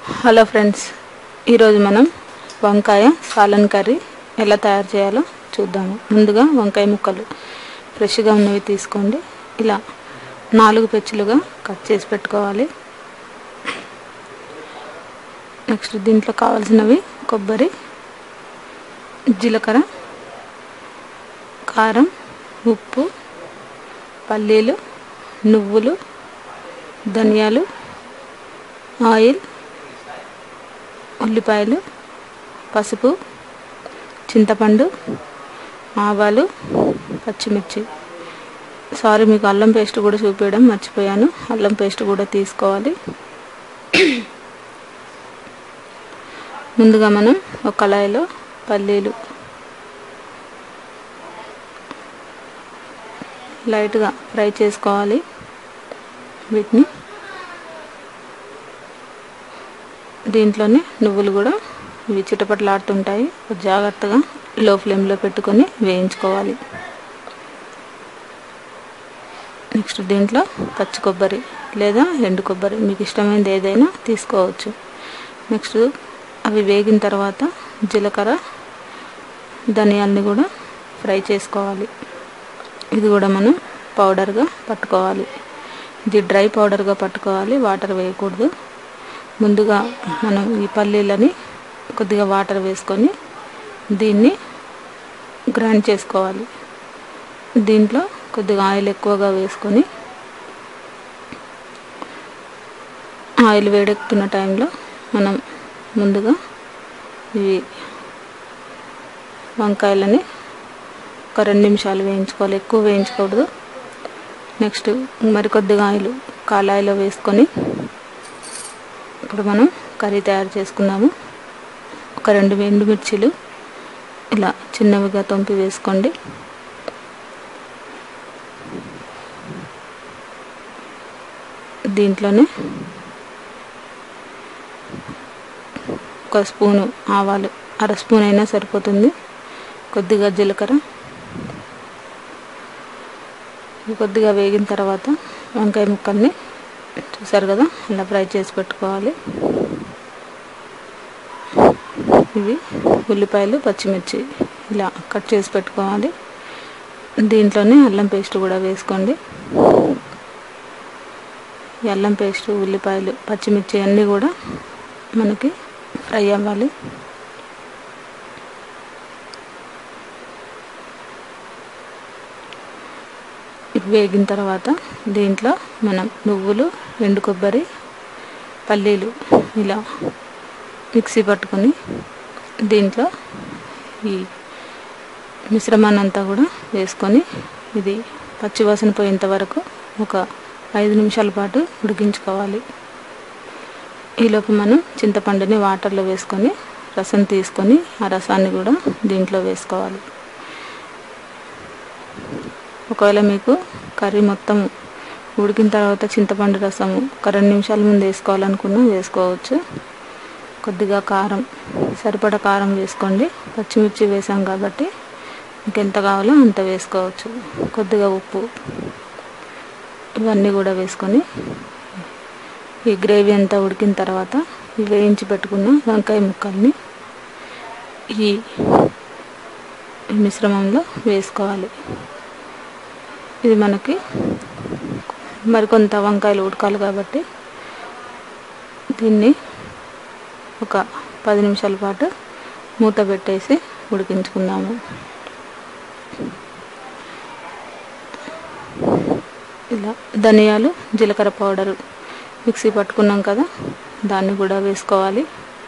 hello friends ఈరోజు మనం వంకాయ సాలన్ కర్రీ ఎలా తయారు చేయాలో చూద్దాము ముందుగా వంకాయ ముక్కలు ఫ్రెష్గా ఉన్నవి తీసుకోండి ఇలా నాలుగు పెచ్చులుగా కట్ చేసి పెట్టుకోవాలి నెక్స్ట్ దీంట్లో కావాల్సినవి కొబ్బరి జీలకర్ర కారం ఉప్పు పల్లీలు నువ్వులు ధనియాలు ఆయిల్ ఉల్లిపాయలు పసుపు చింతపండు ఆవాలు పచ్చిమిర్చి సారీ మీకు అల్లం పేస్ట్ కూడా చూపించడం మర్చిపోయాను అల్లం పేస్ట్ కూడా తీసుకోవాలి ముందుగా మనం ఒక కళాయిలో పల్లీలు లైట్గా ఫ్రై చేసుకోవాలి వీటిని దీంట్లోనే నువ్వులు కూడా ఇవి చిటపటలాడుతుంటాయి జాగ్రత్తగా లో ఫ్లేమ్లో పెట్టుకొని వేయించుకోవాలి నెక్స్ట్ దీంట్లో పచ్చి కొబ్బరి లేదా ఎండు కొబ్బరి మీకు ఇష్టమైనది ఏదైనా తీసుకోవచ్చు నెక్స్ట్ అవి వేగిన తర్వాత జీలకర్ర ధనియాల్ని కూడా ఫ్రై చేసుకోవాలి ఇది కూడా మనం పౌడర్గా పట్టుకోవాలి ఇది డ్రై పౌడర్గా పట్టుకోవాలి వాటర్ వేయకూడదు ముందుగా మనం ఈ పల్లీలని కొద్దిగా వాటర్ వేసుకొని దీన్ని గ్రైండ్ చేసుకోవాలి దీంట్లో కొద్దిగా ఆయిల్ ఎక్కువగా వేసుకొని ఆయిల్ వేడెక్కుతున్న టైంలో మనం ముందుగా ఈ వంకాయలని ఒక రెండు నిమిషాలు వేయించుకోవాలి ఎక్కువ వేయించకూడదు నెక్స్ట్ మరి కొద్దిగా ఆయిల్ కాలాయిలో వేసుకొని ఇప్పుడు మనం కర్రీ తయారు చేసుకుందాము ఒక రెండు ఎండుమిర్చీలు ఇలా చిన్నవిగా తొంపి వేసుకోండి దీంట్లోనే ఒక స్పూను ఆవాలు అర స్పూన్ అయినా సరిపోతుంది కొద్దిగా జీలకర్ర కొద్దిగా వేగిన తర్వాత వంకాయ ముక్కల్ని చూసారు కదా ఇలా ఫ్రై చేసి పెట్టుకోవాలి ఇవి ఉల్లిపాయలు పచ్చిమిర్చి ఇలా కట్ చేసి పెట్టుకోవాలి దీంట్లోనే అల్లం పేస్ట్ కూడా వేసుకోండి ఈ అల్లం పేస్ట్ ఉల్లిపాయలు పచ్చిమిర్చి అన్నీ కూడా మనకి ఫ్రై అవ్వాలి వేగిన తర్వాత దీంట్లో మనం నువ్వులు ఎండు కొబ్బరి పల్లీలు ఇలా మిక్సీ పట్టుకొని దీంట్లో ఈ మిశ్రమాన్ని అంతా కూడా వేసుకొని ఇది పచ్చివాసన పోయేంత వరకు ఒక ఐదు నిమిషాల పాటు ఉడికించుకోవాలి ఈలోపు మనం చింతపండుని వాటర్లో వేసుకొని రసం తీసుకొని ఆ రసాన్ని కూడా దీంట్లో వేసుకోవాలి ఒకవేళ మీకు కర్రీ మొత్తం ఉడికిన తర్వాత చింతపండు రసం ఒక రెండు నిమిషాల ముందు వేసుకోవాలనుకున్నా వేసుకోవచ్చు కొద్దిగా కారం సరిపడ కారం వేసుకోండి పచ్చిమిర్చి వేసాం కాబట్టి మీకు ఎంత కావాలో అంత వేసుకోవచ్చు కొద్దిగా ఉప్పు ఇవన్నీ కూడా వేసుకొని ఈ గ్రేవీ అంతా ఉడికిన తర్వాత ఈ వేయించి పెట్టుకున్న వంకాయ ముక్కల్ని ఈ మిశ్రమంలో వేసుకోవాలి ఇది మనకి మరికొంత వంకాయలు ఉడకాలి కాబట్టి దీన్ని ఒక పది నిమిషాల పాటు మూత పెట్టేసి ఉడికించుకుందాము ఇలా ధనియాలు జీలకర్ర పౌడరు మిక్సీ పట్టుకున్నాం కదా దాన్ని కూడా వేసుకోవాలి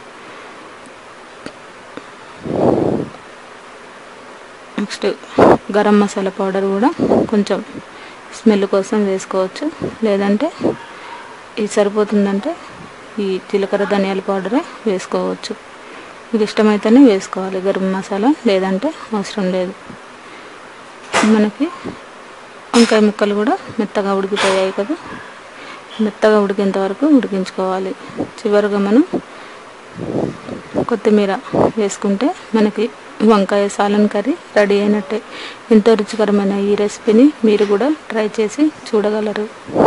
నెక్స్ట్ గరం మసాలా పౌడర్ కూడా కొంచెం స్మెల్ కోసం వేసుకోవచ్చు లేదంటే ఇది సరిపోతుందంటే ఈ జీలకర్ర ధనియాల పౌడరే వేసుకోవచ్చు మీకు ఇష్టమైతేనే వేసుకోవాలి గరం మసాలా లేదంటే అవసరం లేదు మనకి వంకాయ ముక్కలు కూడా మెత్తగా ఉడికిపోయాయి కదా మెత్తగా ఉడికేంత వరకు ఉడికించుకోవాలి చివరిగా మనం కొత్తిమీర వేసుకుంటే మనకి వంకాయ సాలన్ కర్రీ రెడీ అయినట్టే ఎంతో రుచికరమైన ఈ రెసిపీని మీరు కూడా ట్రై చేసి చూడగలరు